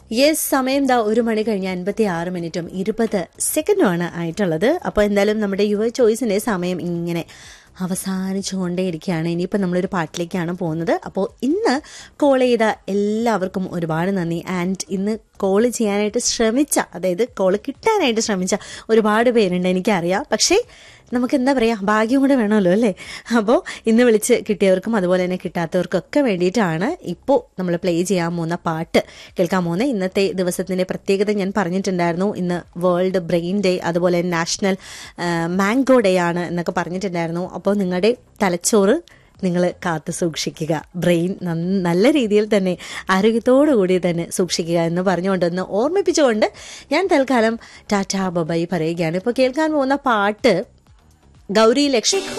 yes സമയം ദാ ഒരു മണി കഴിഞ്ഞ് അൻപത്തി ആറ് മിനിറ്റും ഇരുപത് സെക്കൻഡുമാണ് ആയിട്ടുള്ളത് അപ്പോൾ എന്തായാലും നമ്മുടെ യുവ ചോയ്സിന്റെ സമയം ഇങ്ങനെ അവസാനിച്ചുകൊണ്ടേയിരിക്കുകയാണ് ഇനിയിപ്പോൾ നമ്മളൊരു പാട്ടിലേക്കാണ് പോകുന്നത് അപ്പോൾ ഇന്ന് കോൾ ചെയ്ത എല്ലാവർക്കും ഒരുപാട് നന്ദി ആൻഡ് ഇന്ന് കോൾ ചെയ്യാനായിട്ട് ശ്രമിച്ച അതായത് കോൾ കിട്ടാനായിട്ട് ശ്രമിച്ച ഒരുപാട് പേരുണ്ട് എനിക്കറിയാം പക്ഷേ നമുക്ക് എന്താ പറയുക ഭാഗ്യം കൂടെ വേണമല്ലോ അല്ലേ അപ്പോൾ ഇന്ന് വിളിച്ച് കിട്ടിയവർക്കും അതുപോലെ തന്നെ കിട്ടാത്തവർക്കൊക്കെ വേണ്ടിയിട്ടാണ് ഇപ്പോൾ നമ്മൾ പ്ലേ ചെയ്യാൻ പോകുന്ന പാട്ട് കേൾക്കാൻ പോകുന്നത് ഇന്നത്തെ ദിവസത്തിൻ്റെ പ്രത്യേകത ഞാൻ പറഞ്ഞിട്ടുണ്ടായിരുന്നു ഇന്ന് വേൾഡ് ബ്രെയിൻ ഡേ അതുപോലെ നാഷണൽ മാംഗോ ഡേ ആണ് എന്നൊക്കെ പറഞ്ഞിട്ടുണ്ടായിരുന്നു അപ്പോൾ നിങ്ങളുടെ തലച്ചോറ് നിങ്ങൾ കാത്തു സൂക്ഷിക്കുക ബ്രെയിൻ നല്ല രീതിയിൽ തന്നെ ആരോഗ്യത്തോടു കൂടി തന്നെ സൂക്ഷിക്കുക എന്ന് പറഞ്ഞുകൊണ്ടൊന്ന് ഓർമ്മിപ്പിച്ചുകൊണ്ട് ഞാൻ തൽക്കാലം ടാറ്റാ ബബായി പറയുകയാണ് ഇപ്പോൾ കേൾക്കാൻ പോകുന്ന പാട്ട് ഗൗരി ലക്ഷ്മി